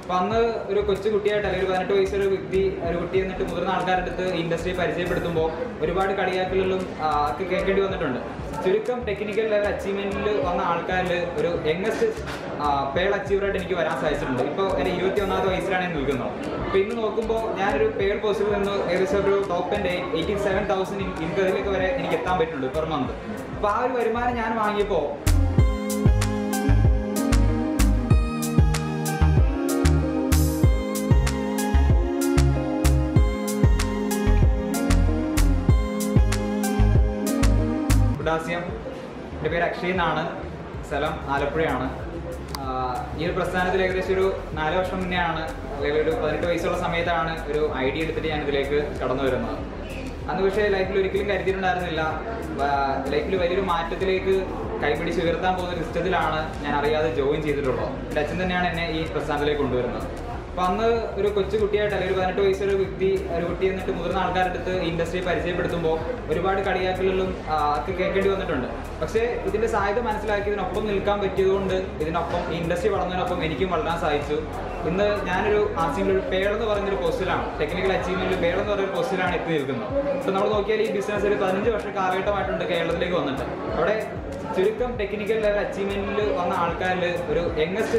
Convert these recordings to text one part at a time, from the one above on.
അപ്പൊ അന്ന് ഒരു കൊച്ചു കുട്ടിയായിട്ട് അല്ലെങ്കിൽ ഒരു പതിനെട്ട് വയസ്സൊരു വ്യക്തി ഒരു കുട്ടി എന്നിട്ട് മുതിർന്ന ആൾക്കാരുടെ അടുത്ത് ഇൻഡസ്ട്രി പരിചയപ്പെടുത്തുമ്പോൾ ഒരുപാട് കളിയാക്കലുകളും ആ, ഒക്കെ കേൾക്കേണ്ടി വന്നിട്ടുണ്ട് ചുരുക്കം ടെക്നിക്കൽ ലെവൽ അച്ചീവ്മെന്റിൽ വന്ന ആൾക്കാരിൽ ഒരു യങ്ങസ്റ്റ് പേൾ അച്ചീവറായിട്ട് എനിക്ക് വരാൻ സാധിച്ചിട്ടുണ്ട് ഇപ്പോൾ എൻ്റെ ഇരുപത്തി ഒന്നാമത്തെ വയസ്സിലാണ് ഞാൻ നിൽക്കുന്നത് അപ്പോൾ ഇന്ന് നോക്കുമ്പോൾ ഞാനൊരു പേൾ പോസ്റ്റിൽ നിന്ന് ഏകദേശം ഒരു ടോപ്പ് എൻ്റെ എയ്റ്റി സെവൻ തൗസൻഡ് ഇൻകമിലേക്ക് വരെ എനിക്ക് എത്താൻ പറ്റുന്നുണ്ട് പെർ മന്ത് അപ്പോൾ ആ ഒരു വരുമാനം ഞാൻ വാങ്ങിയപ്പോൾ ഗുഡാസ്യം എൻ്റെ പേര് അക്ഷയ് എന്നാണ് സ്ഥലം ആലപ്പുഴയാണ് ആഹ് ഈ ഒരു പ്രസ്ഥാനത്തിൽ ഏകദേശം ഒരു നാല് വർഷം മുന്നെയാണ് അല്ലെങ്കിൽ ഒരു പതിനെട്ട് വയസ്സുള്ള സമയത്താണ് ഒരു ഐഡിയ എടുത്തിട്ട് ഞാൻ ഇതിലേക്ക് കടന്നു വരുന്നത് അന്ന് പക്ഷേ ലൈഫിൽ ഒരിക്കലും കരുതിയിട്ടുണ്ടായിരുന്നില്ല ലൈഫിൽ വലിയൊരു മാറ്റത്തിലേക്ക് കൈപിടിച്ച് ഉയർത്താൻ പോകുന്ന ഒരു സിസ്റ്റത്തിലാണ് ഞാൻ അറിയാതെ ജോയിൻ ചെയ്തിട്ടുള്ളത് എൻ്റെ അച്ഛൻ തന്നെയാണ് എന്നെ ഈ പ്രസ്ഥാനത്തിലേക്ക് കൊണ്ടുവരുന്നത് അപ്പൊ അന്ന് ഒരു കൊച്ചു കുട്ടിയായിട്ട് അല്ലെങ്കിൽ ഒരു പതിനെട്ട് വയസ്സൊരു വ്യക്തി ഒരു കുട്ടി എന്നിട്ട് മുതിർന്ന ആൾക്കാരുടെ അടുത്ത് ഇൻഡസ്ട്രി പരിചയപ്പെടുത്തുമ്പോൾ ഒരുപാട് കളിയാക്കലുകളും ആ, ഒക്കെ കേൾക്കേണ്ടി വന്നിട്ടുണ്ട് പക്ഷേ ഇതിന്റെ സാധ്യത മനസ്സിലാക്കിയതിനൊപ്പം നിൽക്കാൻ പറ്റിയതുകൊണ്ട് ഇതിനൊപ്പം ഈ ഇൻഡസ്ട്രി വളർന്നതിനൊപ്പം എനിക്കും വളരാൻ സാധിച്ചു ഇന്ന് ഞാനൊരു ആർസിംഗിൽ ഒരു പേൾ എന്ന് പറയുന്ന ഒരു പോസ്റ്റിലാണ് ടെക്നിക്കൽ അച്ചീവ്മെന്റിൽ പേൾ എന്ന് പറയുന്ന ഒരു പോസ്റ്റിലാണ് എത്തി നിൽക്കുന്നത് ഇപ്പൊ നമ്മൾ നോക്കിയാൽ ഈ ബിസിനസ് ഒരു പതിനഞ്ച് വർഷം കാലഘട്ടമായിട്ടുണ്ട് കേരളത്തിലേക്ക് വന്നിട്ട് അവിടെ ചുരുക്കം ടെക്നിക്കൽ ലെവൽ അച്ചീവ്മെന്റിൽ വന്ന ആൾക്കാരിൽ ഒരു യങ്ങസ്റ്റ്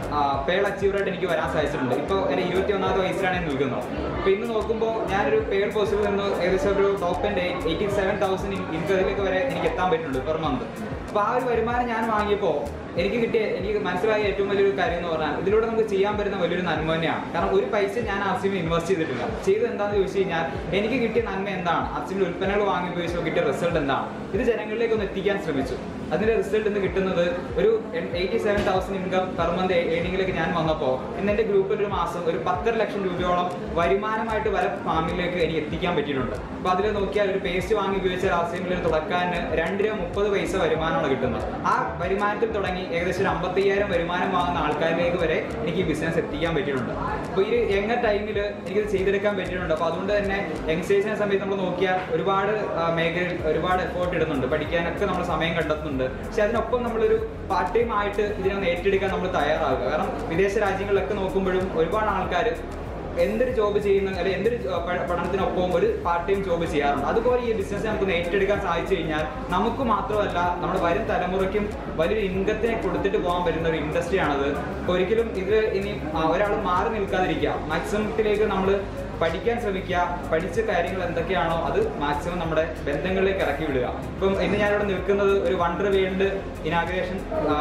പേൾ അച്ചീവറായിട്ട് എനിക്ക് വരാൻ സാധിച്ചിട്ടുണ്ട് ഇപ്പോൾ എൻ്റെ ഇരുപത്തി ഒന്നാമത്തെ വയസ്സിലാണ് ഞാൻ നിൽക്കുന്നത് അപ്പോൾ ഇന്ന് നോക്കുമ്പോൾ ഞാനൊരു പേൾ പോസ്റ്റിൽ നിന്ന് ഏകദേശം ഒരു ടോപ്പ് എൻ്റെ എയ്റ്റി സെവൻ തൗസൻഡ് ഇൻകമിലേക്ക് വരെ എനിക്ക് എത്താൻ പറ്റുന്നുണ്ട് പെർ മന്ത് അപ്പോൾ ആ ഒരു വരുമാനം ഞാൻ വാങ്ങിയപ്പോൾ എനിക്ക് കിട്ടിയ എനിക്ക് മനസ്സിലായ ഏറ്റവും വലിയൊരു കാര്യം എന്ന് പറഞ്ഞാൽ ഇതിലൂടെ നമുക്ക് ചെയ്യാൻ പറ്റുന്ന വലിയൊരു നന്മ തന്നെയാണ് കാരണം ഒരു പൈസ ഞാൻ ആർസിമിൽ ഇൻവെസ്റ്റ് ചെയ്തിട്ടില്ല ചെയ്തത് എന്താണെന്ന് ചോദിച്ചു കഴിഞ്ഞാൽ എനിക്ക് കിട്ടിയ നന്മ എന്താണ് ആർസിമിൽ ഉൽപ്പന്നങ്ങൾ വാങ്ങി ഉപയോഗിച്ചപ്പോൾ കിട്ടിയ റിസൾട്ട് എന്താണ് ഇത് ജനങ്ങളിലേക്ക് ഒന്ന് എത്തിക്കാൻ ശ്രമിച്ചു അതിന്റെ റിസൾട്ട് ഇന്ന് കിട്ടുന്നത് ഒരു eighty seven thousand income per month ഏണിംഗിലേക്ക് ഞാൻ വന്നപ്പോൾ ഇന്ന് എൻ്റെ ഗ്രൂപ്പിൽ ഒരു മാസം ഒരു പത്തര ലക്ഷം രൂപയോളം വരുമാനമായിട്ട് വരെ ഫാമിലേക്ക് എനിക്ക് എത്തിക്കാൻ പറ്റിയിട്ടുണ്ട് അപ്പോൾ അതിൽ നോക്കിയാൽ ഒരു പേസ്റ്റ് വാങ്ങി ഉപയോഗിച്ച ആർസിമിൽ തുടക്കാൻ രണ്ട് രൂപ മുപ്പത് പൈസ വരുമാനമാണ് കിട്ടുന്നത് ആ വരുമാനത്തിൽ തുടങ്ങി ഏകദേശം ഒരു അമ്പത്തയ്യായിരം വരുമാനം വാങ്ങുന്ന ആൾക്കാരിലേക്ക് വരെ എനിക്ക് ഈ ബിസിനസ് എത്തിക്കാൻ പറ്റിയിട്ടുണ്ട് അപ്പോൾ ഈ യങ്ങ ടൈമിൽ എനിക്കിത് ചെയ്തെടുക്കാൻ പറ്റിയിട്ടുണ്ട് അപ്പോൾ അതുകൊണ്ട് തന്നെ യങ്സ്റ്റേഴ്സിനെ സമയത്ത് നമ്മൾ നോക്കിയാൽ ഒരുപാട് ആ, മേഖലയിൽ ഒരുപാട് എഫേർട്ട് ഇടുന്നുണ്ട് പഠിക്കാനൊക്കെ നമ്മൾ സമയം കണ്ടെത്തുന്നുണ്ട് പക്ഷെ അതിനൊപ്പം നമ്മളൊരു പാർട്ട് ടൈം ആയിട്ട് ഇതിനൊന്ന് ഏറ്റെടുക്കാൻ നമ്മൾ തയ്യാറാകുക കാരണം വിദേശ രാജ്യങ്ങളിലൊക്കെ നോക്കുമ്പോഴും ഒരുപാട് ആൾക്കാർ എന്തൊരു ജോബ് ചെയ്യുന്ന അല്ലെങ്കിൽ എന്തൊരു ജോ- പ- പഠനത്തിനൊപ്പം ഒരു പാർട്ട് ടൈം ജോബ് ചെയ്യാറുണ്ട് അതുപോലെ ഈ ബിസിനസ് നമുക്ക് ഏറ്റെടുക്കാൻ സാധിച്ചു കഴിഞ്ഞാൽ നമുക്ക് മാത്രമല്ല നമ്മുടെ വരും തലമുറയ്ക്കും വലിയൊരു ഇൻകത്തിനെ കൊടുത്തിട്ട് പോകാൻ പറ്റുന്ന ഒരു ഇൻഡസ്ട്രിയാണത് അപ്പോൾ ഒരിക്കലും ഇത് ഇനി ഒരാൾ മാറി നിൽക്കാതിരിക്കുക മാക്സിമത്തിലേക്ക് നമ്മൾ പഠിക്കാൻ ശ്രമിക്കുക പഠിച്ച കാര്യങ്ങൾ എന്തൊക്കെയാണോ അത് മാക്സിമം നമ്മുടെ ബന്ധങ്ങളിലേക്ക് ഇറക്കി വിടുക ഇപ്പം ഇന്ന് ഞാനിവിടെ നിൽക്കുന്നത് ഒരു വണ്ടർ വേൾഡ് ഇനാഗ്രേഷൻ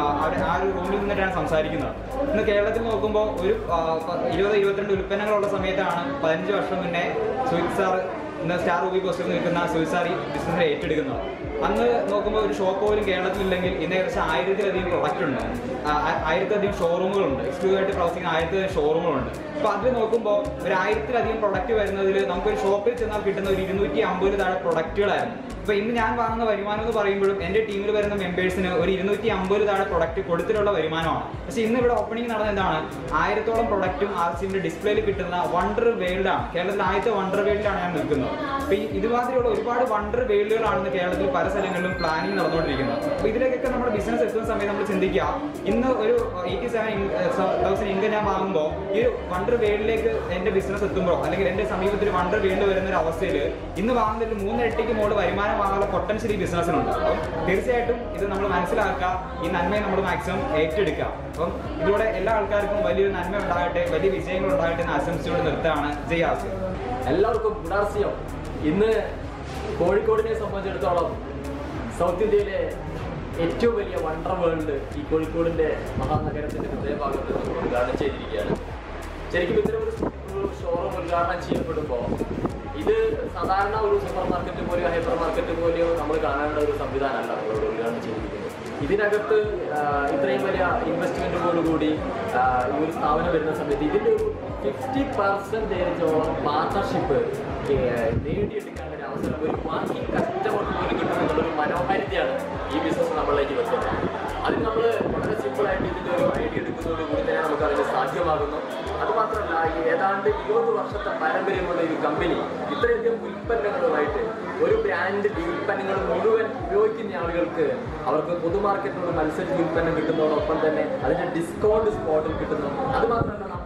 ആ ഒരു റൂമിൽ നിന്നിട്ടാണ് സംസാരിക്കുന്നത് ഇന്ന് കേരളത്തിൽ നോക്കുമ്പോൾ ഒരു ആ, പ- ഇരുപത് ഇരുപത്തിരണ്ട് ഉൽപ്പന്നങ്ങളുള്ള സമയത്താണ് പതിനഞ്ച് വർഷം മുന്നേ സുഹിത് സാർ ഇന്ന് സ്റ്റാർ റൂബി പോസ്റ്റിൽ നിൽക്കുന്ന സുഹിത് സാർ ഈ ബിസിനസ് ഏറ്റെടുക്കുന്നത് അന്ന് നോക്കുമ്പോൾ ഒരു ഷോപ്പ് പോലും കേരളത്തിലില്ലെങ്കിൽ ഇന്ന് ഏകദേശം ആയിരത്തിലധികം പ്രൊഡക്റ്റ് ഉണ്ട് ആ, ആ- ആയിരത്തിലധികം ഷോറൂമുകളുണ്ട് എക്സ്ക്ലൂസീവ് ആയിട്ട് പ്രവർത്തിക്കുന്ന ആയിരത്തിലധികം ഷോറൂമുകളുണ്ട് അപ്പോൾ അതിൽ നോക്കുമ്പോൾ ഒരു ആയിരത്തിലധികം പ്രൊഡക്റ്റ് വരുന്നതിൽ നമുക്കൊരു ഷോപ്പിൽ ചെന്നാൽ കിട്ടുന്ന ഒരു ഇരുന്നൂറ്റി അമ്പത് താഴെ പ്രൊഡക്റ്റുകളായിരുന്നു അപ്പോൾ ഇന്ന് ഞാൻ വാങ്ങുന്ന വരുമാനം എന്ന് പറയുമ്പോഴും എൻ്റെ ടീമിൽ വരുന്ന മെമ്പേഴ്സിന് ഒരു ഇരുന്നൂറ്റി അമ്പത് താഴെ പ്രൊഡക്റ്റ് കൊടുത്തിട്ടുള്ള വരുമാനമാണ് പക്ഷേ ഇന്ന് ഇവിടെ ഓപ്പണിംഗ് നടന്ന എന്താണ് ആയിരത്തോളം പ്രൊഡക്റ്റും ആർ സിന്റെ ഡിസ്പ്ലേയിൽ കിട്ടുന്ന വണ്ടർ വേൾഡാണ് കേരളത്തിൽ ആദ്യത്തെ വണ്ടർ വേൾഡിലാണ് ഞാൻ നിൽക്കുന്നത് അപ്പോൾ ഈ ഇതുമാതിരിയുള്ള ഒരുപാട് വണ്ടർ വേൾഡുകളാണ് ഇന്ന് കേരളത്തിൽ പല സ്ഥലങ്ങളിലും പ്ലാനിങ് നടന്നുകൊണ്ടിരിക്കുന്നത് അപ്പോൾ ഇതിലേക്കൊക്കെ നമ്മുടെ ബിസിനസ് എത്തുന്ന സമയത്ത് നമ്മൾ ചിന്തിക്കുക ഇന്ന് ഒരു എയ്റ്റി സെവൻ തൗസൻഡ് ഇൻകം ഞാൻ വാങ്ങുമ്പോൾ ഈ ഒരു വണ്ടർ വേൾഡിലേക്ക് എൻ്റെ ബിസിനസ് എത്തുമ്പോൾ അല്ലെങ്കിൽ എൻ്റെ സമീപത്തിൽ വണ്ടർ വേൾഡ് വരുന്ന ഒരു അവസ്ഥയിൽ ഇന്ന് വാങ്ങുന്നതിൽ മൂന്നിരട്ടിക്ക് മുകളിൽ വരുമാനം വാങ്ങാനുള്ള പൊട്ടൻഷ്യൽ ഈ ബിസിനസ്സിനുണ്ട് അപ്പം തീർച്ചയായിട്ടും ഇത് നമ്മൾ മനസ്സിലാക്കുക ഈ നന്മയെ നമ്മൾ മാക്സിമം ഏറ്റെടുക്കുക അപ്പം ഇതിലൂടെ എല്ലാ ആൾക്കാർക്കും വലിയൊരു നന്മ ഉണ്ടാകട്ടെ വലിയ വിജയങ്ങൾ ഉണ്ടാകട്ടെ എന്ന് ആശംസിച്ചുകൊണ്ട് നിർത്താണ് ജയ് ആസിഫ് എല്ലാവർക്കും ഗുഡാർസ്യം ഇന്ന് കോഴിക്കോടിനെ സംബന്ധിച്ചിടത്തോളം സൗത്ത് ഇന്ത്യയിലെ ഏറ്റവും വലിയ വണ്ടർ വേൾഡ് ഈ കോഴിക്കോടിന്റെ മഹാനഗരത്തിന്റെ ഹൃദയഭാഗത്ത് നമ്മൾ ഉദ്ഘാടനം ചെയ്തിരിക്കുകയാണ് ശരിക്കും ഇത്തരം ഒരു ഒരു ഷോറൂം ഉദ്ഘാടനം ചെയ്യപ്പെടുമ്പോൾ ഇത് സാധാരണ ഒരു സൂപ്പർ മാർക്കറ്റ് പോലെയോ ഹൈപ്പർ മാർക്കറ്റ് പോലെയോ നമ്മൾ കാണേണ്ട ഒരു സംവിധാനമല്ല നമ്മളോട് ഉദ്ഘാടനം ചെയ്തിരിക്കുന്നത് ഇതിനകത്ത് ആ, ഇത്രയും വലിയ ഇൻവെസ്റ്റ്മെന്റോടുകൂടി ഈ ഒരു സ്ഥാപനം വരുന്ന സമയത്ത് ഇതിന്റെ ഒരു ഫിഫ്റ്റി പെർസെൻറ്റേജോളം പാർട്ണർഷിപ്പ് നേടിയെടുക്കാൻ ഒരു അവസരം ഒരു മാർക്കിംഗ് കസ്റ്റമർക്ക് പോലും കിട്ടുമെന്നുള്ളൊരു മനോഹാരിതയാണ് ഈ ബിസിനസ് നമ്മളിലേക്ക് വെക്കുന്നത് അതിന് നമ്മൾ വളരെ സിമ്പിളായിട്ട് ഇതിൻ്റെ ഒരു ഐഡിയ എടുക്കുന്നതോടുകൂടി തന്നെ നമുക്ക് അതിന് സാധ്യമാകുന്നു അതുമാത്രമല്ല ഈ ഏതാണ്ട് ഇരുപത് വർഷത്തെ പാരമ്പര്യമുള്ള ഒരു കമ്പനി ഇത്രയധികം ഉൽപ്പന്നങ്ങളുമായിട്ട് ഒരു ബ്രാൻഡ് ഈ ഉൽപ്പന്നങ്ങൾ മുഴുവൻ ഉപയോഗിക്കുന്ന ആളുകൾക്ക് അവർക്ക് പൊതുമാർക്കറ്റിനോട് മത്സരിച്ച് ഉൽപ്പന്നം കിട്ടുന്നതോടൊപ്പം തന്നെ അതിന്റെ ഡിസ്കൗണ്ട് സ്പോട്ടിൽ കിട്ടുന്നു അതുമാത്രമല്ല നമ്മൾ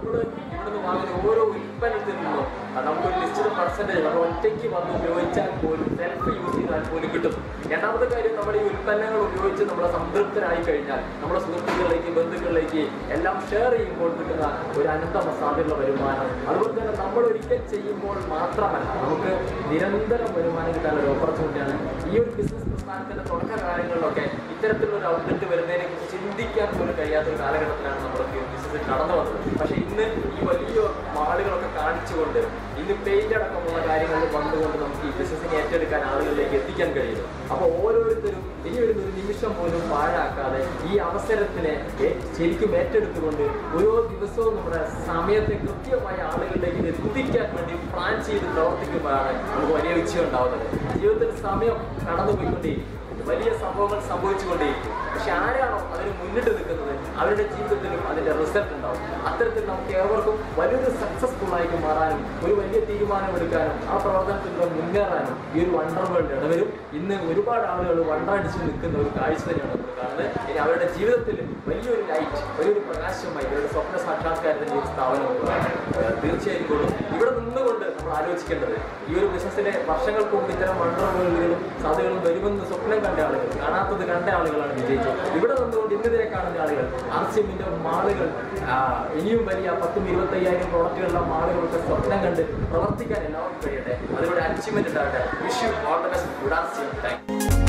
നമ്മൾ ഇവിടുന്ന് വാങ്ങുന്ന ഓരോ ഉൽപ്പന്നത്തിൽ നിന്നും അത് നമുക്കൊരു നിശ്ചിത പെർസെൻറ്റേജ് നമ്മൾ ഒറ്റയ്ക്ക് വന്ന് ഉപയോഗിച്ചാൽ പോലും സെൽഫ് യൂസ് ചെയ്താൽ പോലും കിട്ടും രണ്ടാമത്തെ കാര്യം നമ്മൾ ഈ ഉൽപ്പന്നങ്ങൾ ഉപയോഗിച്ച് നമ്മൾ സംതൃപ്തരായി കഴിഞ്ഞാൽ നമ്മുടെ സുഹൃത്തുക്കളിലേക്ക് ബന്ധുക്കളിലേക്ക് എല്ലാം ഷെയർ ചെയ്യുമ്പോൾ കിട്ടുന്ന ഒരു അനന്ത സാധ്യതയുള്ള വരുമാനം അതുപോലെ തന്നെ നമ്മൾ ഒരിക്കൽ ചെയ്യുമ്പോൾ മാത്രമല്ല നമുക്ക് നിരന്തരം വരുമാനം കിട്ടാൻ ഒരു ഓപ്പർച്യൂണിറ്റിയാണ് ഈ ഒരു ബിസിനസ് പ്രസ്ഥാനത്തിന്റെ തുടക്ക കാലങ്ങളിലൊക്കെ ഇത്തരത്തിലുള്ള ഒരു ഔട്ട്ലെറ്റ് വരുന്നതിനെ കുറിച്ച് ചിന്തിക്കാൻ പോലും കഴിയാത്ത ഒരു കാലഘട്ടത്തിലാണ് നമ്മുടെ ബിസിനസ് കടന്നു വന്നത് പക്ഷേ ഇന്ന് ഈ വലിയ മാളുകളൊക്കെ കാണിച്ചുകൊണ്ട് ഇന്ന് പെയിന്റ് അടക്കമുള്ള കാര്യങ്ങളിൽ വന്നുകൊണ്ട് നമുക്ക് ഈ ബിസിനസ്സിനെ ഏറ്റെടുക്കാൻ ആളുകളിലേക്ക് എത്തിക്കാൻ കഴിയുന്നു അപ്പോൾ ഓരോരുത്തരും ഇനി ഒരു നിമിഷം പോലും പാഴാക്കാതെ ഈ അവസരത്തിനെ ഏ- ശരിക്കും ഏറ്റെടുത്തുകൊണ്ട് ഓരോ ദിവസവും നമ്മുടെ സമയത്തെ കൃത്യമായ ആളുകളിലേക്ക് എത്തിക്കാൻ വേണ്ടി പ്ലാൻ ചെയ്ത് പ്രവർത്തിക്കുമ്പോഴാണ് നമുക്ക് വലിയ വിജയം ഉണ്ടാവുന്നത് ജീവിതത്തിൽ സമയം കടന്നുപോയിക്കൊണ്ടേയിരിക്കും വലിയ സംഭവങ്ങൾ സംഭവിച്ചുകൊണ്ടേയിരിക്കും പക്ഷെ ആരാണോ അതിന് മുന്നിട്ട് നിൽക്കുന്നത് അവരുടെ ജീവിതത്തിലും അതിന്റെ റിസൾട്ട് ഉണ്ടാവും അത്തരത്തിൽ നമുക്ക് ഏവർക്കും വലിയൊരു സക്സസ്ഫുൾ ആയിട്ട് മാറാനും ഒരു വലിയ തീരുമാനമെടുക്കാനും ആ പ്രവർത്തനത്തിലൂടെ മുന്നേറാനും ഈ ഒരു വണ്ടർ വേൾഡ് ഇടവരും ഇന്ന് ഒരുപാട് ആളുകൾ വണ്ടടിച്ച് നിൽക്കുന്ന ഒരു കാഴ്ച തന്നെയാണ് നമ്മൾ കാണുന്നത് ഇനി അവരുടെ ജീവിതത്തിൽ വലിയൊരു ലൈറ്റ് വലിയൊരു പ്രകാശമായി അവരുടെ സ്വപ്ന സാക്ഷാത്കാരത്തിന്റെ ഒരു സ്ഥാപനം ഏഹ് തീർച്ചയായും കൊള്ളും ഇവിടെ നിന്നുകൊണ്ട് നമ്മൾ ആലോചിക്കേണ്ടത് ഈ ഒരു ബിസിനസ്സിലെ വർഷങ്ങൾക്ക് മുമ്പ് ഇത്തരം വണ്ടർ വേൾഡുകളും സാധ്യതകളും വരുമെന്ന് സ്വപ്നം കണ്ട ആളുകൾ കാണാത്തത് കണ്ട ആളുകളാണ് വിജയിച്ചത് ഇവിടെ നിന്നുകൊണ്ട് ഇന്നിതിനെ കാണുന്ന ആളുകൾ ആർ സി എമ്മിന്റെ മാളുകൾ ആ, ഇനിയും വലിയ പത്തും ഇരുപത്തയ്യായിരം പ്രോഡക്റ്റുകളുള്ള മാളുകളൊക്കെ സ്വപ്നം കണ്ട് പ്രവർത്തിക്കാൻ എല്ലാവർക്കും കഴിയട്ടെ അതിലൂടെ അച്ചീവ്മെന്റ് ഉണ്ടാകട്ടെ wish all the best good R C M thank